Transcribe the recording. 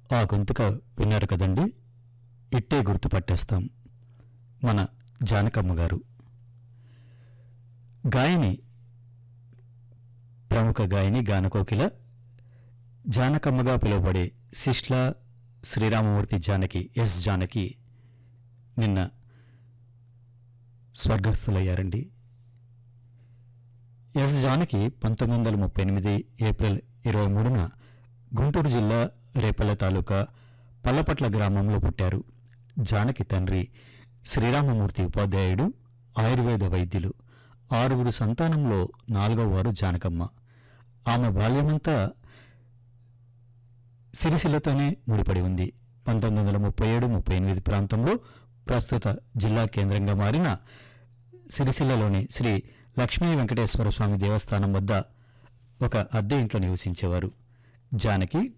ఆ గొంతుక విన్నారు కదండి ఇట్టే గుర్తుపట్టేస్తాం మన జానకమ్మ గారు గాయని ప్రముఖ గాయని గానకోకిల జానకమ్మగా పిలువబడే శిష్ల శ్రీరామమూర్తి జానకి ఎస్ జానకి నిన్న స్వర్గస్థులయ్యారండి ఎస్ జానకి పంతొమ్మిది వందల ముప్పై ఎనిమిది ఏప్రిల్ ఇరవై మూడున గుంటూరు జిల్లా రేపల్ల తాలూకా పల్లపట్ల గ్రామంలో పుట్టారు జానకి తండ్రి శ్రీరామమూర్తి ఉపాధ్యాయుడు ఆయుర్వేద వైద్యులు ఆరుగురు సంతానంలో నాలుగవ వారు జానకమ్మ ఆమె బాల్యమంతా సిరిసిల్లతోనే ముడిపడి ఉంది పంతొమ్మిది వందల ముప్పై ఏడు ముప్పై ఎనిమిది ప్రాంతంలో ప్రస్తుత జిల్లా కేంద్రంగా మారిన సిరిసిల్లలోని శ్రీ లక్ష్మీ వెంకటేశ్వర స్వామి దేవస్థానం వద్ద ఒక అద్దె ఇంట్లో నివసించేవారు జానకి